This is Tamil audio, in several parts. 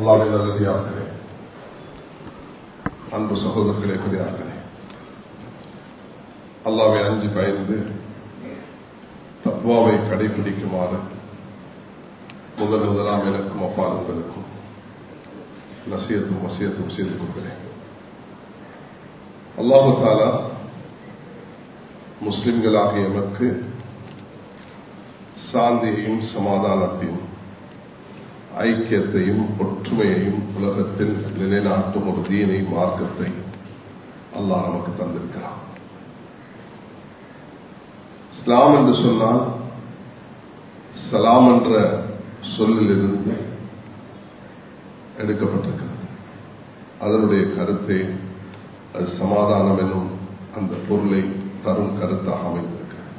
அல்லாவின் நல்லடியார்களே அன்பு சகோதரர்களே பெரியார்களே அல்லாவை அஞ்சு பயந்து தத்வாவை கடைபிடிக்குமாறு முதல் முதலாம் எனக்கும் அப்பால் உங்களுக்கும் நசியத்தும் வசியத்தும் செய்து கொள்கிறேன் அல்லாஹு தாலா முஸ்லிம்களாகிய எமக்கு சாந்தியையும் சமாதானத்தையும் ஐக்கியத்தையும் ஒற்றுமையையும் உலகத்தில் நிலைநாட்டும் ஒரு தீனை மார்க்கத்தை அல்லாஹ் நமக்கு தந்திருக்கிறான் இஸ்லாம் என்று சொன்னால் சலாம் என்ற சொல்லிலிருந்து எடுக்கப்பட்டிருக்கிறது அதனுடைய கருத்தை அது சமாதானம் என்னும் அந்த பொருளை தரும் கருத்தாக அமைந்திருக்கிறது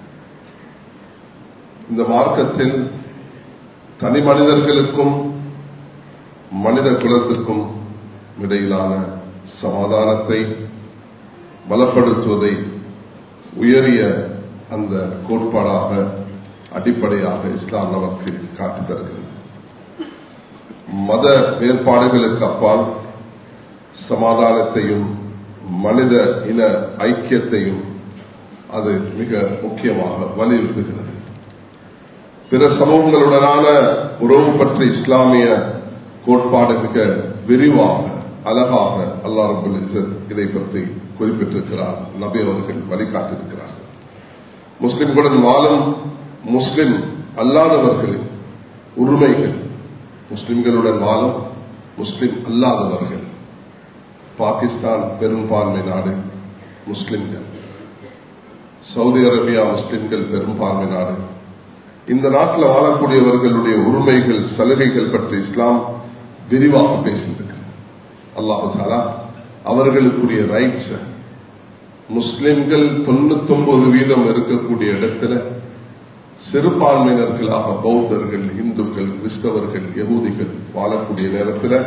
இந்த மார்க்கத்தில் தனி மனிதர்களுக்கும் மனித குலத்துக்கும் இடையிலான சமாதானத்தை பலப்படுத்துவதை உயரிய அந்த கோட்பாடாக அடிப்படையாக இஸ்லாம் நமக்கு காட்டித் தருகிறது மத வேறுபாடுகளுக்கு அப்பால் சமாதானத்தையும் மனித இன ஐக்கியத்தையும் அது மிக முக்கியமாக வலியுறுத்துகிறது பிற சமூகங்களுடனான உறவு பற்றி இஸ்லாமிய கோட்பாடு மிக விரிவாக அழகாக அல்லா ரபுல் இதை பற்றி குறிப்பிட்டிருக்கிறார் நபி அவர்கள் வழிகாட்டியிருக்கிறார்கள் முஸ்லிம்களுடன் வாழும் முஸ்லிம் அல்லாதவர்களின் உரிமைகள் முஸ்லிம்களுடன் வாழும் முஸ்லிம் அல்லாதவர்கள் பாகிஸ்தான் பெரும்பான்மை நாடு முஸ்லிம்கள் சவுதி அரேபியா முஸ்லிம்கள் பெரும்பான்மை நாடு இந்த நாட்டில் வாழக்கூடியவர்களுடைய உரிமைகள் சலுகைகள் பற்றி இஸ்லாம் விரிவாக பேசியிருக்கிறது அல்லாஹு தாலா அவர்களுக்குரிய ரைட்ஸ் முஸ்லிம்கள் தொண்ணூத்தி ஒன்பது வீதம் இருக்கக்கூடிய இடத்துல சிறுபான்மையினர்களாக பௌத்தர்கள் இந்துக்கள் கிறிஸ்தவர்கள் யகூதிகள் வாழக்கூடிய நேரத்தில்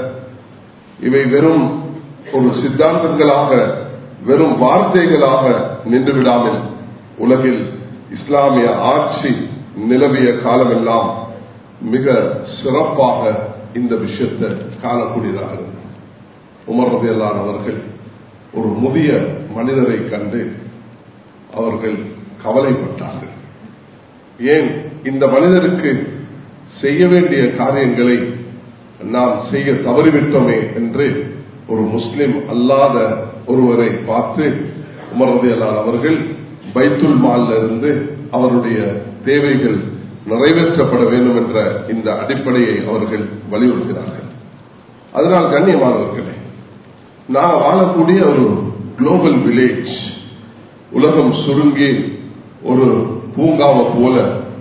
இவை வெறும் ஒரு சித்தாந்தங்களாக வெறும் வார்த்தைகளாக நின்றுவிடாமல் உலகில் இஸ்லாமிய ஆட்சி நிலவிய காலமெல்லாம் மிக சிறப்பாக இந்த விஷயத்தை காணக்கூடியதாக இருந்தது உமர் ரபியல்லான் அவர்கள் ஒரு முதிய மனிதரை கண்டு அவர்கள் கவலைப்பட்டார்கள் ஏன் இந்த மனிதருக்கு செய்ய வேண்டிய காரியங்களை நாம் செய்ய தவறிவிட்டோமே என்று ஒரு முஸ்லிம் அல்லாத ஒருவரை பார்த்து உமர் ரபியல்லான் அவர்கள் பைத்துல் மால்ல இருந்து அவருடைய தேவைகள் நிறைவேற்றப்பட வேண்டும் என்ற இந்த அடிப்படையை அவர்கள் வலியுறுத்தினார்கள் அதனால் கண்ணியமானவர்களே நான் வாழக்கூடிய ஒரு குளோபல் வில்லேஜ் உலகம் சுருங்கி ஒரு பூங்காவை போல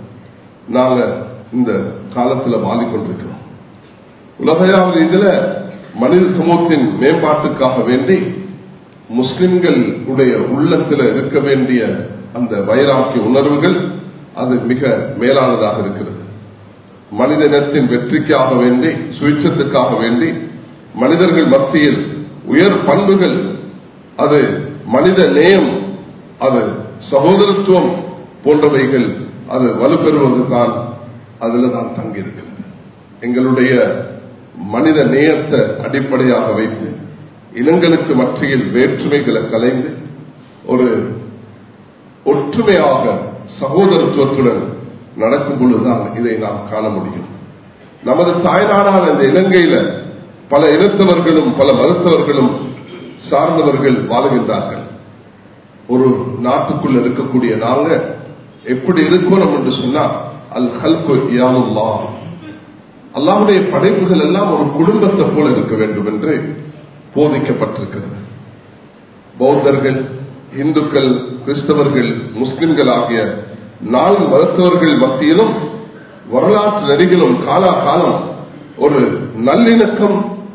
நாங்க இந்த காலத்தில் வாழிக்கொண்டிருக்கிறோம் உலகையாவது இதுல மனித சமூகத்தின் மேம்பாட்டுக்காக வேண்டி முஸ்லிம்கள் உடைய உள்ளத்தில் இருக்க வேண்டிய அந்த வைராக்கிய உணர்வுகள் அது மிக மேலானதாக இருக்கிறது மனித இனத்தின் வெற்றிக்காக வேண்டி சுயச்சத்துக்காக வேண்டி மனிதர்கள் மத்தியில் உயர் பண்புகள் அது மனித நேயம் அது சகோதரத்துவம் போன்றவைகள் அது வலுப்பெறுவது தான் அதில் தான் தங்கியிருக்கிறது எங்களுடைய மனித நேயத்தை அடிப்படையாக வைத்து இனங்களுக்கு மத்தியில் வேற்றுமைகளை கலைந்து ஒரு ஒற்றுமையாக சகோதரத்துவத்துடன் நடக்கும் பொழுதுதான் இதை நாம் காண முடியும் நமது தாய்நாடான இந்த இலங்கையில பல இனத்தவர்களும் பல மருத்துவர்களும் சார்ந்தவர்கள் வாழுகின்றார்கள் ஒரு நாட்டுக்குள் இருக்கக்கூடிய நாங்க எப்படி இருக்கணும் என்று சொன்னா அல் ஹல்கு யாவுல்லா அல்லாவுடைய படைப்புகள் எல்லாம் ஒரு குடும்பத்தை போல இருக்க வேண்டும் என்று போதிக்கப்பட்டிருக்கிறது பௌத்தர்கள் இந்துக்கள் கிறிஸ்தவர்கள் முஸ்லிம்கள் ஆகிய நான்கு மருத்துவர்கள் மத்தியிலும் வரலாற்று நெறிகளும் காலா காலம் ஒரு நல்லிணக்கம்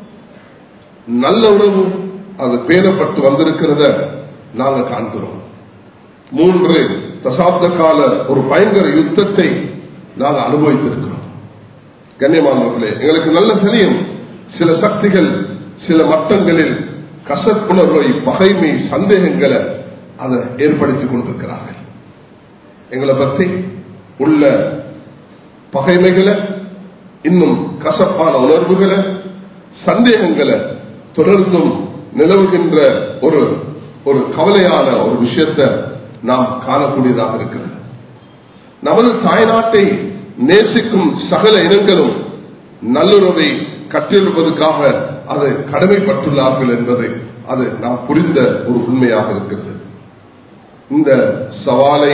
நல்ல உறவு அது பேணப்பட்டு வந்திருக்கிறத நாங்க காண்கிறோம் மூன்று தசாப்த கால ஒரு பயங்கர யுத்தத்தை நாங்கள் அனுபவித்திருக்கிறோம் கண்ணியமானவர்களே எங்களுக்கு நல்ல தெரியும் சில சக்திகள் சில மட்டங்களில் கசப்புணர்வை பகைமை சந்தேகங்களை அதை ஏற்படுத்திக் கொண்டிருக்கிறார்கள் எங்களை பற்றி உள்ள பகைமைகளை இன்னும் கசப்பான உணர்வுகளை சந்தேகங்களை தொடர்ந்தும் நிலவுகின்ற ஒரு ஒரு கவலையான ஒரு விஷயத்தை நாம் காணக்கூடியதாக இருக்கிறது நமது தாய்நாட்டை நேசிக்கும் சகல இனங்களும் நல்லுறவை கட்டியெழுப்பதற்காக அதை கடமைப்பட்டுள்ளார்கள் என்பதை அது நாம் புரிந்த ஒரு உண்மையாக இருக்கிறது இந்த சவாலை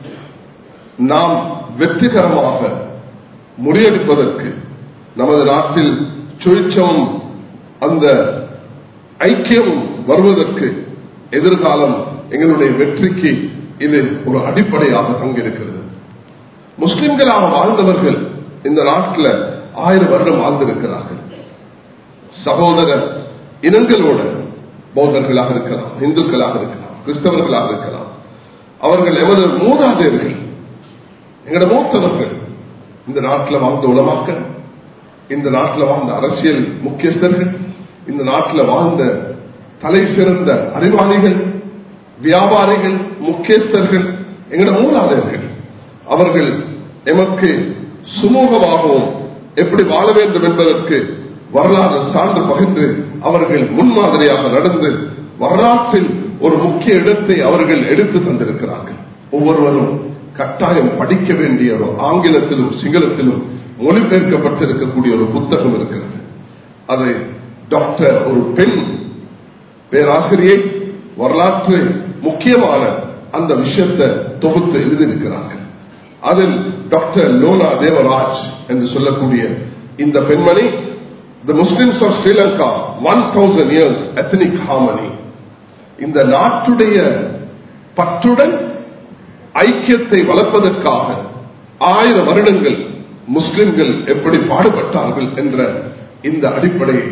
நாம் வெற்றிகரமாக முறியடிப்பதற்கு நமது நாட்டில் சுழிச்சமும் அந்த ஐக்கியமும் வருவதற்கு எதிர்காலம் எங்களுடைய வெற்றிக்கு இது ஒரு அடிப்படையாக தங்கியிருக்கிறது முஸ்லிம்களாக வாழ்ந்தவர்கள் இந்த நாட்டில் ஆயிரம் வருடம் வாழ்ந்திருக்கிறார்கள் சகோதர இனங்களோட பௌத்தர்களாக இருக்கலாம் இந்துக்களாக இருக்கலாம் கிறிஸ்தவர்களாக இருக்கலாம் அவர்கள் எமது மூதாதையர்கள் எங்களோட மூத்தவர்கள் இந்த நாட்டில் வாழ்ந்த உலமாக்கள் இந்த நாட்டில் வாழ்ந்த அரசியல் முக்கியஸ்தர்கள் இந்த நாட்டில் வாழ்ந்த தலை சிறந்த அறிவாளிகள் வியாபாரிகள் முக்கியஸ்தர்கள் எங்களோட மூலாளர்கள் அவர்கள் எமக்கு சுமூகமாகவும் எப்படி வாழ வேண்டும் என்பதற்கு வரலாறு சான்று பகிர்ந்து அவர்கள் முன்மாதிரியாக நடந்து வரலாற்றில் ஒரு முக்கிய இடத்தை அவர்கள் எடுத்து தந்திருக்கிறார்கள் ஒவ்வொருவரும் கட்டாயம் படிக்க வேண்டிய ஒரு ஆங்கிலத்திலும் சிங்களத்திலும் மொழிபெயர்க்கப்பட்டிருக்கக்கூடிய ஒரு புத்தகம் இருக்கிறது அதை டாக்டர் ஒரு பெண் பேராசிரியை வரலாற்று முக்கியமான அந்த விஷயத்தை தொகுத்து எழுதியிருக்கிறார்கள் அதில் டாக்டர் லோனா தேவராஜ் என்று சொல்லக்கூடிய இந்த பெண்மணி the Muslims of Sri Lanka one thousand years ethnic harmony இந்த நாட்டுடைய பற்றுடன் ஐக்கியத்தை வளர்ப்பதற்காக ஆயிரம் வருடங்கள் முஸ்லிம்கள் எப்படி பாடுபட்டார்கள் என்ற இந்த அடிப்படையை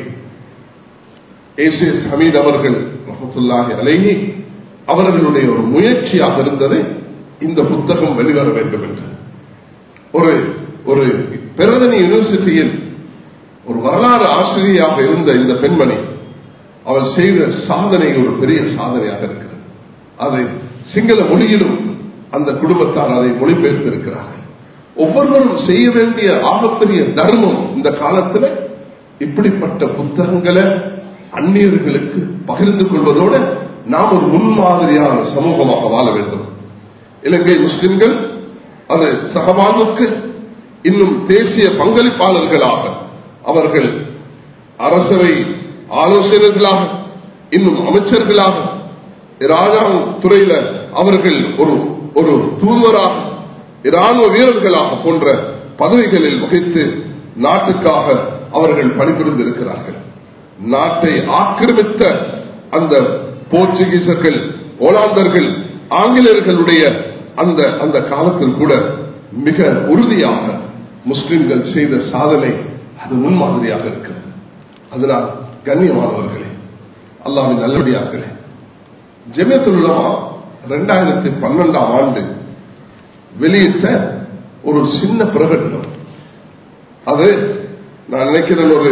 ஏசிஎஸ் ஹமீத் அவர்கள் ரஹத்துல்லாஹி அலைஹி அவர்களுடைய ஒரு முயற்சியாக இருந்தது இந்த புத்தகம் வெளிவர வேண்டும் என்று ஒரு ஒரு பெருதனி யூனிவர்சிட்டியில் ஒரு வரலாறு ஆசிரியராக இருந்த இந்த பெண்மணி அவர் செய்த சாதனை ஒரு பெரிய சாதனையாக இருக்கிறது அதை சிங்கள மொழியிலும் அந்த குடும்பத்தார் அதை மொழிபெயர்த்து இருக்கிறார்கள் ஒவ்வொருவரும் செய்ய வேண்டிய ஆகப்பெரிய தர்மம் இந்த காலத்தில் இப்படிப்பட்ட புத்தகங்களை அந்நியர்களுக்கு பகிர்ந்து கொள்வதோடு நாம் ஒரு முன்மாதிரியான சமூகமாக வாழ வேண்டும் இலங்கை முஸ்லிம்கள் அது சகவாழ்வுக்கு இன்னும் தேசிய பங்களிப்பாளர்களாக அவர்கள் அரசவை ஆலோசகர்களாக இன்னும் அமைச்சர்களாக ராஜாங்க துறையில அவர்கள் ஒரு ஒரு தூதுவராக இராணுவ வீரர்களாக போன்ற பதவிகளில் வகித்து நாட்டுக்காக அவர்கள் பணிபுரிந்திருக்கிறார்கள் நாட்டை ஆக்கிரமித்த அந்த போர்ச்சுகீசர்கள் ஓலாந்தர்கள் ஆங்கிலேயர்களுடைய அந்த அந்த காலத்தில் கூட மிக உறுதியாக முஸ்லிம்கள் செய்த சாதனை அது முன்மாதிரியாக இருக்கிறது அதனால் கண்ணியமானவர்களே அல்லாவின் நல்லபடியார்களே ஜெமியத்துல்லமா ரெண்டாயிரத்தி பன்னெண்டாம் ஆண்டு வெளியிட்ட ஒரு சின்ன பிரகடனம் அது நான் நினைக்கிறேன் ஒரு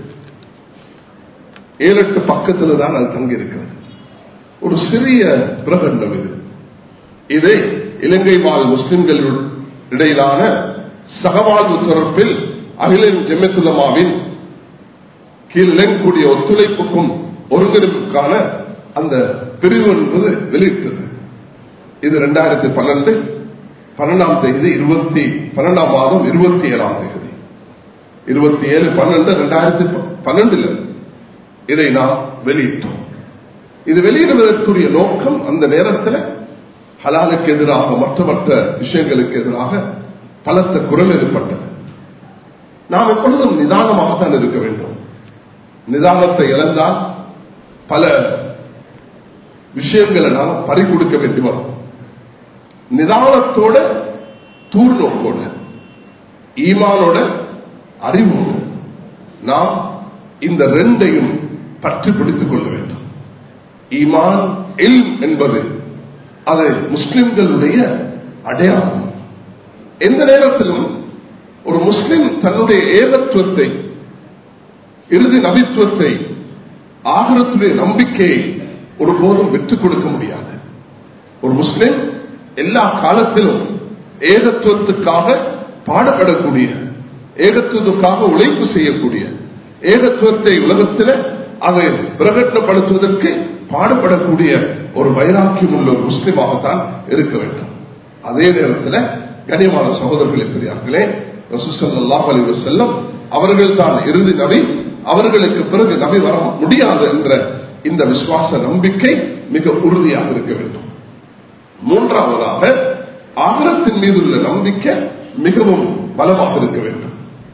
ஏழு எட்டு பக்கத்தில் தான் அது தங்கி இருக்கிறது ஒரு சிறிய பிரகடனம் இது இதை இலங்கை வாழ் முஸ்லிம்கள் இடையிலான சகவாழ்வு தொடர்பில் அகிலின் ஜெமித்துலமாவின் கீழ் இழங்கக்கூடிய ஒத்துழைப்புக்கும் ஒருங்கிணைப்புக்கான அந்த பிரிவு என்பது வெளியிட்டது இது இரண்டாயிரத்தி பன்னெண்டு பன்னெண்டாம் தேதி இருபத்தி பன்னெண்டாம் மாதம் இருபத்தி ஏழாம் தேதி இருபத்தி ஏழு பன்னெண்டு ரெண்டாயிரத்தி பன்னெண்டுல இதை நாம் வெளியிட்டோம் இது வெளியிடுவதற்குரிய நோக்கம் அந்த நேரத்தில் ஹலாலுக்கு எதிராக மற்ற மற்ற விஷயங்களுக்கு எதிராக பலத்த குரல் ஏற்பட்டது நாம் எப்பொழுதும் நிதானமாகத்தான் இருக்க வேண்டும் நிதானத்தை இழந்தால் பல விஷயங்களை நாம் பறி கொடுக்க வேண்டி வரும் நிதானத்தோட தூர்நோக்கோட ஈமானோட அறிவோடு நாம் இந்த ரெண்டையும் பற்றி பிடித்துக் கொள்ள வேண்டும் ஈமான் எல் என்பது அது முஸ்லிம்களுடைய அடையாளம் எந்த நேரத்திலும் ஒரு முஸ்லிம் தன்னுடைய ஏகத்துவத்தை இறுதி நபித்துவத்தை ஆகரத்துடைய நம்பிக்கையை ஒருபோதும் விட்டுக் கொடுக்க முடியாது ஒரு முஸ்லிம் எல்லா காலத்திலும் ஏகத்துவத்துக்காக பாடுபடக்கூடிய ஏகத்துவத்துக்காக உழைப்பு செய்யக்கூடிய ஏகத்துவத்தை உலகத்தில் அதை பிரகடனப்படுத்துவதற்கு பாடுபடக்கூடிய ஒரு வைராக்கியம் உள்ள ஒரு முஸ்லிமாகத்தான் இருக்க வேண்டும் அதே நேரத்தில் கனியமான சகோதரர்களை பெரியார்களே ரசூசல்லாஹ் அலி வசல்லம் அவர்கள் தான் இறுதி நபி அவர்களுக்கு பிறகு நபி வர முடியாது என்ற இந்த விசுவாச நம்பிக்கை மிக உறுதியாக இருக்க வேண்டும் மூன்றாவதாக ஆகரத்தின் மீது உள்ள நம்பிக்கை மிகவும் பலமாக இருக்க வேண்டும்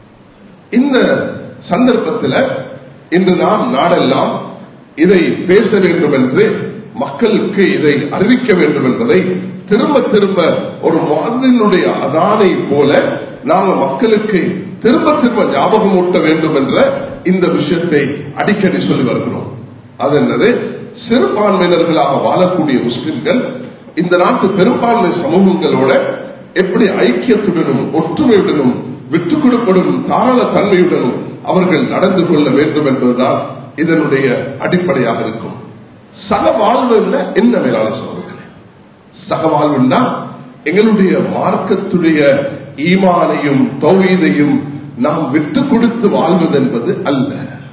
இந்த சந்தர்ப்பத்தில் இன்று நாம் நாடெல்லாம் இதை பேச வேண்டும் என்று மக்களுக்கு இதை அறிவிக்க வேண்டும் என்பதை திரும்ப திரும்ப ஒரு மாதினுடைய அதானை போல நாங்கள் மக்களுக்கு திரும்ப திரும்ப ஞாபகம் ஊட்ட வேண்டும் என்ற இந்த விஷயத்தை அடிக்கடி சொல்லி வருகிறோம் அது என்னது சிறுபான்மையினர்களாக வாழக்கூடிய முஸ்லிம்கள் இந்த நாட்டு பெரும்பான்மை சமூகங்களோட எப்படி ஐக்கியத்துடனும் ஒற்றுமையுடனும் விட்டுக் கொடுப்பதும் தாராள தன்மையுடனும் அவர்கள் நடந்து கொள்ள வேண்டும் என்பதுதான் இதனுடைய அடிப்படையாக இருக்கும் சக வாழ்வு என்ன மேலான சோதர்களே சக வாழ்வுன்னா எங்களுடைய மார்க்கத்துடைய ஈமானையும் தௌஹீதையும் நாம் விட்டு கொடுத்து வாழ்வது என்பது அல்ல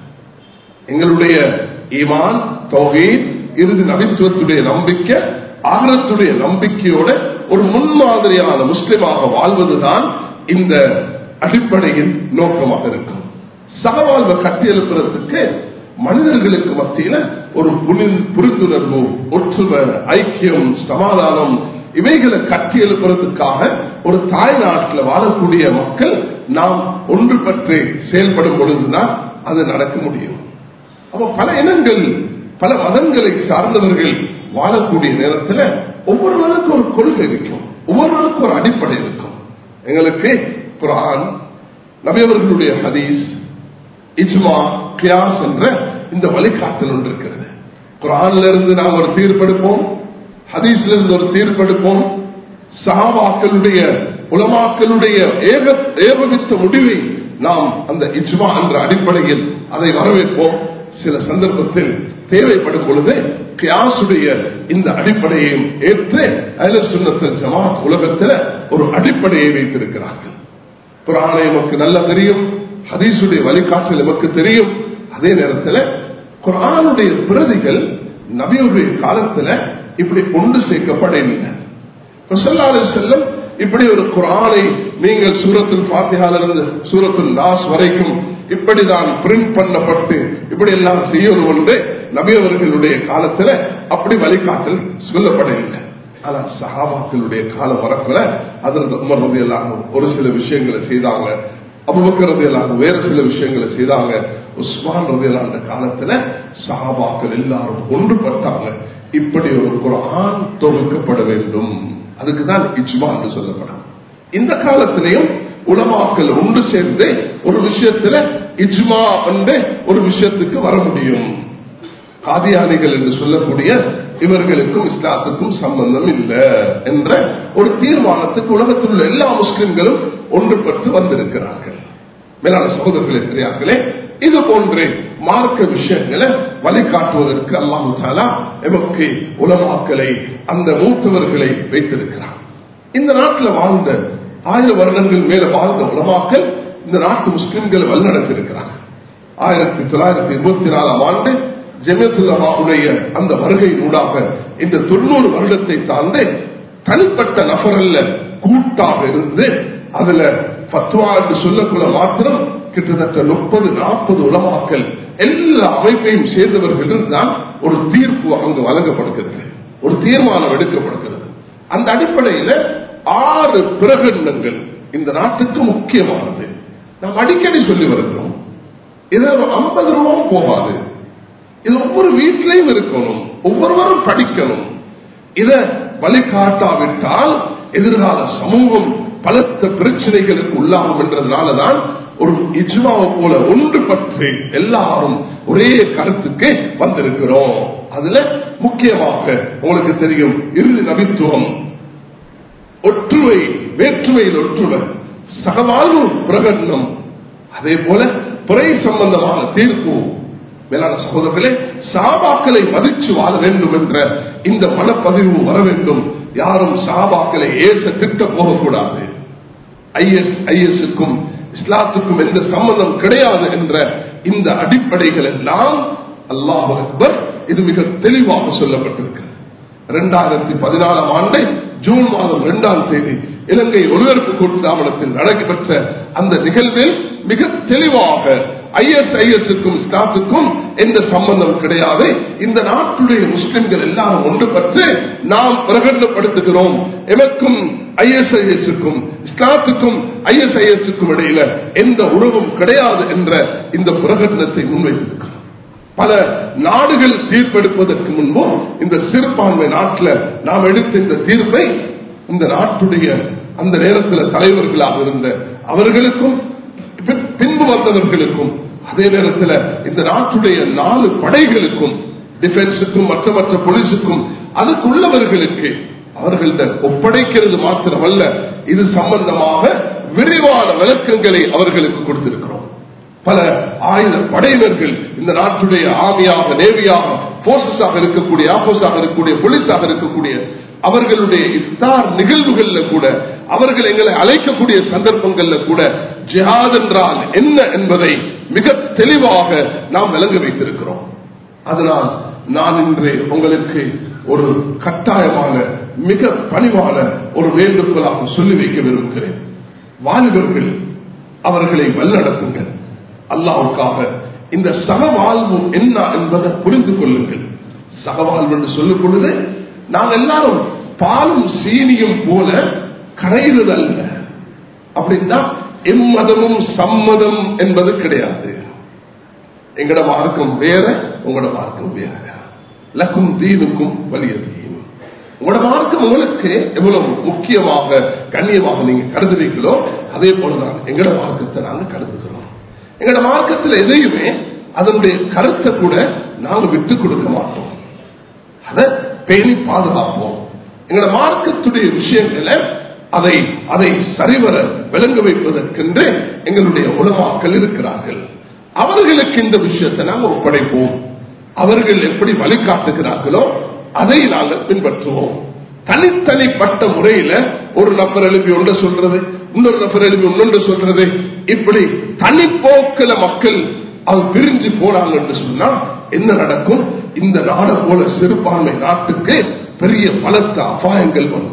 எங்களுடைய ஈமான் தௌஹீத் இறுதி நபித்துவத்துடைய நம்பிக்கை ஆகலத்துடைய நம்பிக்கையோட ஒரு முன்மாதிரியான முஸ்லிமாக வாழ்வதுதான் இந்த அடிப்படையின் நோக்கமாக இருக்கும் சகவாழ்வை கட்டியெழுப்புறதுக்கு மனிதர்களுக்கு மத்தியில ஒரு புரிந்துணர்வு ஒற்றுமை ஐக்கியம் சமாதானம் இவைகளை கட்டி எழுப்புறதுக்காக ஒரு தாய் நாட்டில் வாழக்கூடிய மக்கள் நாம் ஒன்று பற்றி செயல்படும் பொழுதுதான் அது நடக்க முடியும் அப்ப பல இனங்கள் பல மதங்களை சார்ந்தவர்கள் வாழக்கூடிய நேரத்தில் ஒவ்வொருவருக்கும் ஒரு கொள்கை இருக்கும் ஒவ்வொருவருக்கும் ஒரு அடிப்படை இருக்கும் எங்களுக்கு குரான் நபியவர்களுடைய ஹதீஸ் இஜ்மா கியாஸ் என்ற இந்த வழிகாட்டல் ஒன்று இருக்கிறது குரான்ல இருந்து நாம் ஒரு தீர்ப்பெடுப்போம் ஹதீஸ்ல இருந்து ஒரு தீர்ப்பெடுப்போம் சஹாபாக்களுடைய உலமாக்களுடைய ஏக ஏகமித்த முடிவை நாம் அந்த இஜ்மா என்ற அடிப்படையில் அதை வரவேற்போம் சில சந்தர்ப்பத்தில் தேவைப்படும் பொழுது கியாசுடைய இந்த அடிப்படையையும் ஏற்று அயல சுண்ணத்தில் ஜமாத் உலகத்தில் ஒரு அடிப்படையை வைத்திருக்கிறார்கள் குரானை நமக்கு நல்லா தெரியும் ஹதீசுடைய வழிகாட்டல் நமக்கு தெரியும் அதே நேரத்தில் குரானுடைய பிரதிகள் நபியுடைய காலத்தில் இப்படி கொண்டு சேர்க்கப்படவில்லை செல்லம் இப்படி ஒரு குரானை நீங்கள் சூரத்தில் பாத்தியாலிருந்து சூரத்தில் நாஸ் வரைக்கும் இப்படிதான் பிரிண்ட் பண்ணப்பட்டு இப்படி எல்லாம் செய்யணும் என்று நபியவர்களுடைய காலத்துல அப்படி வழிகாட்டல் சொல்லப்படவில்லை ஆனா சஹாபாக்களுடைய காலம் வரக்குல அதில் உமர் ரவி எல்லாம் ஒரு சில விஷயங்களை செய்தாங்க அபுபக்கர் ரவி எல்லாம் வேற சில விஷயங்களை செய்தாங்க உஸ்மான் ரவி எல்லாம் காலத்துல சஹாபாக்கள் எல்லாரும் ஒன்றுபட்டாங்க இப்படி ஒரு குரான் தொகுக்கப்பட வேண்டும் அதுக்குதான் இஜ்மா என்று சொல்லப்படும் இந்த காலத்திலையும் உலமாக்கள் ஒன்று சேர்ந்து ஒரு விஷயத்துல இஜ்மா என்று ஒரு விஷயத்துக்கு வர முடியும் காதியானிகள் என்று சொல்லக்கூடிய இவர்களுக்கும் இஸ்லாத்துக்கும் சம்பந்தம் இல்லை என்ற ஒரு தீர்மானத்துக்கு உலகத்தில் உள்ள எல்லா முஸ்லிம்களும் ஒன்றுபட்டு வந்திருக்கிறார்கள் மேலான சகோதரர்களே தெரியார்களே இது போன்ற மார்க்க விஷயங்களை வழிகாட்டுவதற்கு அல்லாஹு தாலா எமக்கு உலமாக்களை அந்த மூத்தவர்களை வைத்திருக்கிறார் இந்த நாட்டில் வாழ்ந்த ஆயிரம் வருடங்கள் மேல வாழ்ந்த உலமாக்கள் இந்த நாட்டு முஸ்லிம்களை வழிநடத்தியிருக்கிறார் ஆயிரத்தி தொள்ளாயிரத்தி இருபத்தி நாலாம் ஆண்டு ஜெமத்துல்லமாவுடைய அந்த வருகை நூடாக இந்த தொண்ணூறு வருடத்தை தாண்டி தனிப்பட்ட நபரல்ல கூட்டாக இருந்து அதுல பத்துவா என்று சொல்லக்குள்ள மாத்திரம் கிட்டத்தட்ட முப்பது நாற்பது உலமாக்கள் எல்லா அமைப்பையும் சேர்ந்தவர்கள் தான் ஒரு தீர்ப்பு அங்கு வழங்கப்படுகிறது ஒரு தீர்மானம் எடுக்கப்படுகிறது அந்த அடிப்படையில் ஆறு பிரகடனங்கள் இந்த நாட்டுக்கு முக்கியமானது நாம் அடிக்கடி சொல்லி வருகிறோம் இது ஒரு ஐம்பது ரூபாவும் போகாது இது ஒவ்வொரு வீட்டிலையும் இருக்கணும் ஒவ்வொருவரும் படிக்கணும் இத வழிகாட்டாவிட்டால் எதிர்கால சமூகம் பலத்த பிரச்சனைகளுக்கு உள்ளாகும் என்றதுனாலதான் ஒரு இஜ்மாவை போல ஒன்று பற்றி எல்லாரும் ஒரே கருத்துக்கு வந்திருக்கிறோம் அதுல முக்கியமாக உங்களுக்கு தெரியும் இறுதி நபித்துவம் ஒற்றுமை வேற்றுமையில் ஒற்றுமை சகவாழ்வு பிரகடனம் அதே போல பிறை சம்பந்தமான தீர்ப்பு மேலான சகோதரர்களே சாபாக்களை மதிச்சு வாழ வேண்டும் என்ற இந்த மனப்பதிவு வர வேண்டும் யாரும் சாபாக்களை ஏச திட்ட போகக்கூடாது ஐஎஸ் ஐஎஸ்க்கும் இஸ்லாத்துக்கும் எந்த சம்பந்தம் கிடையாது என்ற இந்த அடிப்படைகள் எல்லாம் அல்லாஹ் அக்பர் இது மிக தெளிவாக சொல்லப்பட்டிருக்கிறது இரண்டாயிரத்தி பதினாலாம் ஆண்டு ஜூன் மாதம் இரண்டாம் தேதி இலங்கை ஒலிபரப்பு கூட்டாமலத்தில் நடைபெற்ற அந்த நிகழ்வில் மிக தெளிவாக ஐஎஸ்ஐஎஸ்க்கும் ஸ்டாஃபுக்கும் எந்த சம்பந்தம் கிடையாது இந்த நாட்டுடைய முஸ்லிம்கள் எல்லாரும் ஒன்று பெற்று நாம் பிரகடனப்படுத்துகிறோம் எமக்கும் ஐஎஸ்ஐஎஸ்க்கும் ஸ்டாஃபுக்கும் ஐஎஸ்ஐஎஸ்க்கும் இடையில எந்த உறவும் கிடையாது என்ற இந்த பிரகடனத்தை முன்வைத்திருக்கிறோம் பல நாடுகள் தீர்ப்பெடுப்பதற்கு முன்பும் இந்த சிறுபான்மை நாட்டில் நாம் எடுத்த இந்த தீர்ப்பை இந்த நாட்டுடைய அந்த நேரத்தில் தலைவர்களாக இருந்த அவர்களுக்கும் பின்- பின்பு வந்தவர்களுக்கும் அதே நேரத்தில் இந்த நாட்டுடைய நாலு படைகளுக்கும் டிஃபென்ஸுக்கும் மற்ற மற்ற போலீஸுக்கும் அதுக்குள்ளவர்களுக்கு அவர்கள்ட்ட ஒப்படைக்கிறது மாத்திரமல்ல இது சம்பந்தமாக விரிவான விளக்கங்களை அவர்களுக்கு கொடுத்திருக்கிறோம் பல ஆயுத படையினர்கள் இந்த நாட்டுடைய ஆமியாக நேவியாக போர்சஸாக இருக்கக்கூடிய ஆபோஸாக இருக்கக்கூடிய போலீஸாக இருக்கக்கூடிய அவர்களுடைய இஃப்தார் நிகழ்வுகள்ல கூட அவர்கள் எங்களை அழைக்கக்கூடிய சந்தர்ப்பங்கள்ல கூட ஜிஹாத் என்றால் என்ன என்பதை மிக தெளிவாக நாம் விளங்க வைத்திருக்கிறோம் அதனால் நான் இன்று உங்களுக்கு ஒரு கட்டாயமான மிக பணிவான ஒரு வேண்டுகோளாக சொல்லி வைக்க விரும்புகிறேன் வாலிபர்கள் அவர்களை வழிநடத்துங்கள் அல்லாவுக்காக இந்த சகவாழ்வு என்ன என்பதை புரிந்து கொள்ளுங்கள் சகவாழ்வு என்று சொல்லும் பொழுது நாங்கள் எல்லாரும் பாலும் சீனியும் போல கரையுதல்ல அப்படின்னா எம்மதமும் சம்மதம் என்பது கிடையாது எங்கட மார்க்கம் வேற உங்களோட மார்க்கம் வேற லக்கும் தீனுக்கும் வலிய தீன் உங்களோட மார்க்கம் உங்களுக்கு எவ்வளவு முக்கியமாக கண்ணியமாக நீங்க கருதுறீங்களோ அதே போலதான் எங்கட மார்க்கத்தை நாங்க கருதுகிறோம் எங்கட மார்க்கத்தில் எதையுமே அதனுடைய கருத்தை கூட நாங்க விட்டு கொடுக்க மாட்டோம் அதை பேணி பாதுகாப்போம் எங்களோட மார்க்கத்துடைய விஷயங்களை அதை அதை சரிவர விளங்க வைப்பதற்கென்று எங்களுடைய உலமாக்கள் இருக்கிறார்கள் அவர்களுக்கு இந்த விஷயத்தை நாங்கள் ஒப்படைப்போம் அவர்கள் எப்படி வழிகாட்டுகிறார்களோ அதை நாங்கள் பின்பற்றுவோம் தனித்தனிப்பட்ட முறையில ஒரு நபர் எழுப்பி ஒன்று சொல்றது இன்னொரு நபர் எழுப்பி இன்னொன்று சொல்றது இப்படி தனிப்போக்கில மக்கள் அது பிரிஞ்சு போனாங்க என்று சொன்னா என்ன நடக்கும் இந்த நாடு போல சிறுபான்மை நாட்டுக்கு பெரிய பலத்த அபாயங்கள் வரும்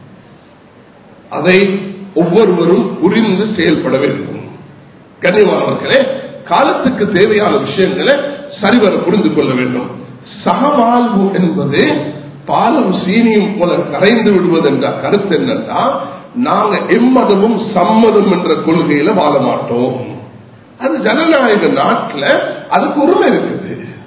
அதை ஒவ்வொருவரும் புரிந்து செயல்பட வேண்டும் கண்ணியமானவர்களே காலத்துக்கு தேவையான விஷயங்களை சரிவர புரிந்து கொள்ள வேண்டும் சகவாழ்வு என்பது பாலும் சீனியும் போல கரைந்து விடுவது என்ற கருத்து என்னன்னா நாங்க எம்மதமும் சம்மதம் என்ற கொள்கையில வாழ மாட்டோம் அது ஜனநாயக நாட்டுல அதுக்கு உரிமை இருக்குது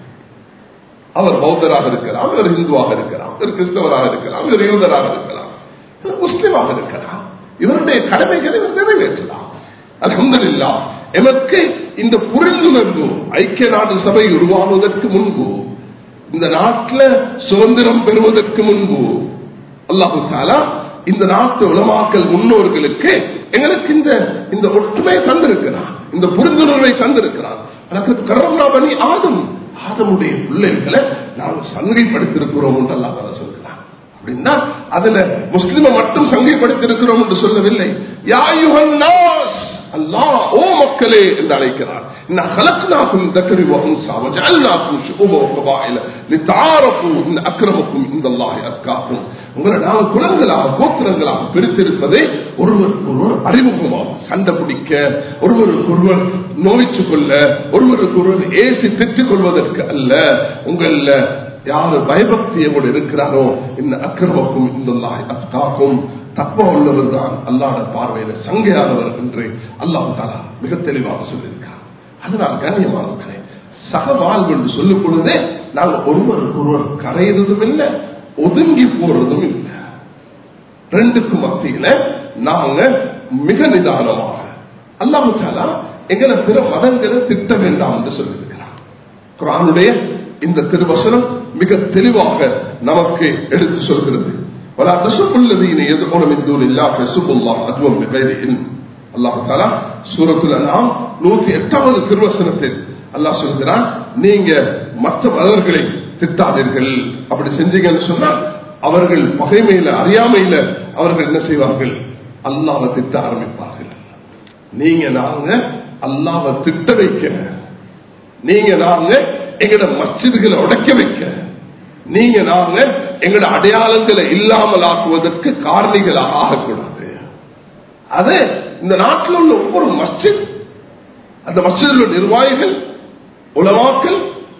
அவர் பௌத்தராக இருக்கலாம் இவர் இந்துவாக இருக்கலாம் இவர் கிறிஸ்தவராக இருக்கலாம் இவர் யூதராக இருக்கலாம் இவர் முஸ்லிமாக இருக்கலாம் இவருடைய கடமைகளை இவர் நிறைவேற்றலாம் அலமதுல்லா எமக்கு இந்த புரிந்துணர்வு ஐக்கிய நாடு சபை உருவாவதற்கு முன்பு இந்த நாட்டில் சுதந்திரம் பெறுவதற்கு முன்பு அல்லாஹு தாலா இந்த நாட்டு உலமாக்கல் முன்னோர்களுக்கு எங்களுக்கு இந்த இந்த ஒற்றுமை தந்திருக்கிறார் இந்த புரிந்துணர்வை தந்திருக்கிறார் எனக்கு கரம்னா பண்ணி ஆதம் ஆதமுடைய பிள்ளைகளை நாங்கள் சங்கைப்படுத்திருக்கிறோம் என்று அல்லாஹ் சொல்கிறார் அப்படின்னா அதுல முஸ்லிமை மட்டும் சங்கைப்படுத்திருக்கிறோம் என்று சொல்லவில்லை யாயுகன் நாஸ் அல்லாஹ் ஓ மக்களே என்று அழைக்கிறார் إن خلقناكم من ذكر وأنثى وجعلناكم شعوبا وقبائل لتعارفوا إن أكرمكم عند الله أتقاكم உங்களை நாங்கள் குலங்களாக கோத்திரங்களாக பிரித்திருப்பதே ஒருவருக்கு ஒருவர் அறிமுகமாகும் சண்டை பிடிக்க ஒருவருக்கு ஒருவர் நோய்ச்சு கொள்ள ஒருவருக்கு ஒருவர் ஏசி திட்டுக் கொள்வதற்கு அல்ல உங்கள யாரு பயபக்தியோடு இருக்கிறாரோ இந்த அக்கிரமக்கும் இந்த அத்தாக்கும் தப்ப உள்ளவர் தான் அல்லாட பார்வையில சங்கையானவர் என்று அல்லாஹ் தாலா மிக தெளிவாக சொல்லியிருக்கார் அதனால் கண்ணியமானவர்களே சகவாழ்வு என்று சொல்லும் பொழுதே நாங்கள் ஒருவருக்கு ஒருவர் கரையிறதும் இல்லை ஒதுங்கி போறதும் இல்லை ரெண்டுக்கும் மத்தியில நாங்க மிக நிதானமாக அல்லாஹு தாலா எங்களை பிற மதங்களை திட்ட வேண்டாம் என்று சொல்லியிருக்கிறார் குரானுடைய இந்த திருவசனம் மிக தெளிவாக நமக்கு எடுத்து சொல்கிறது ولا تسبوا الذين يدعون من دون الله فيسبوا الله عدوا بغير علم அல்லாஹ் தாலா சூரத்துல நாம் நூத்தி எட்டாவது திருவசனத்தில் அல்லாஹ் சொல்கிறான் நீங்க மற்ற மதர்களை திட்டாதீர்கள் அப்படி செஞ்சீங்கன்னு சொன்னா அவர்கள் பகைமையில அறியாமையில அவர்கள் என்ன செய்வார்கள் அல்லாவை திட்ட ஆரம்பிப்பார்கள் நீங்க நாங்க அல்லாவை திட்ட வைக்க நீங்க நாங்க எங்கட மஸ்ஜிதுகளை உடைக்க வைக்க நீங்க நாங்க எங்கட அடையாளங்களை இல்லாமல் ஆக்குவதற்கு காரணிகளாக ஆகக்கூடாது அது இந்த நாட்டில் உள்ள ஒவ்வொரு மஸ்ஜித் அந்த மஸ்ஜிதில் உள்ள நிர்வாகிகள் உலமாக்கள்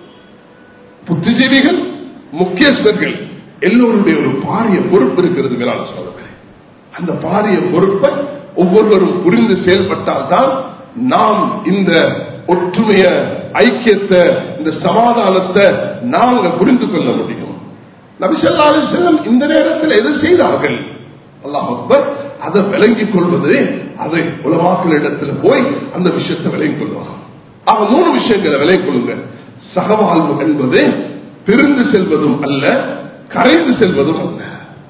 புத்திஜீவிகள் முக்கியஸ்தர்கள் எல்லோருடைய ஒரு பாரிய பொறுப்பு இருக்கிறது மேலான சோதனை அந்த பாரிய பொறுப்பை ஒவ்வொருவரும் புரிந்து செயல்பட்டால்தான் நாம் இந்த ஒற்றுமைய ஐக்கியத்தை இந்த சமாதானத்தை நாங்க புரிந்து கொள்ள முடியும் நபிசல்லாறு செல்லம் இந்த நேரத்தில் எது செய்தார்கள் அல்லாஹ் அக்பர் அதை விளங்கிக் கொள்வது அதை உலமாக்களிடத்தில் போய் அந்த விஷயத்தை விளங்கிக் கொள்வாங்க ஆக மூணு விஷயங்களை விளங்கிக் கொள்ளுங்க சகவாழ்வு என்பது பிரிந்து செல்வதும் அல்ல கரைந்து செல்வதும் அல்ல